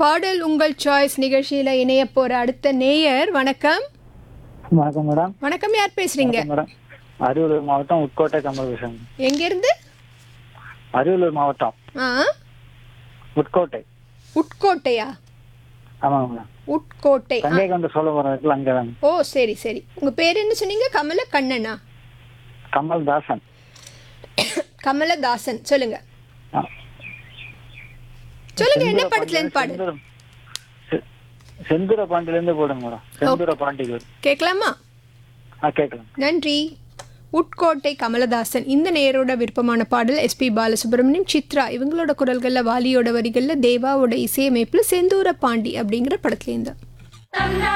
பாடல் உங்கள் சாய்ஸ் நிகழ்ச்சியில இணைய போற அடுத்த நேயர் வணக்கம் வணக்கம் மேடம் வணக்கம் யார் பேசுறீங்க வணக்கம் மேடம் அரியலூர் மாவட்டம் உட்கோட்டை கமல் பேசுறேன் எங்க இருந்து அரியலூர் மாவட்டம் ஆ உட்கோட்டை உட்கோட்டையா ஆமாங்க மேடம் உட்கோட்டை ஆ, தங்கை கொண்டு சொல்ல போற இடத்துல அங்கே தாங்க ஓ சரி சரி உங்க பேர் என்ன சொன்னீங்க கமல கண்ணனா கமல் தாசன் கமலதாசன் சொல்லுங்க ஆ. சொல்லுங்க என்ன செந்தூர படத்துல இருந்து பாடு செந்தூர- செ- செந்தூர பாண்டியிலேருந்து போடுங்க மேடம் செந்தூர பாண்டிக்கு வரும். கேட்கலாமா ஆ கேட்கலாம் நன்றி உட்கோட்டை கமலதாசன் இந்த நேரோட விருப்பமான பாடல் எஸ்பி பாலசுப்ரமணியம் சித்ரா இவங்களோட குரல்களில் வாலியோட வரிகளில் தேவாவோட இசையமைப்பில் செந்தூர பாண்டி அப்படிங்கிற படத்துலேருந்து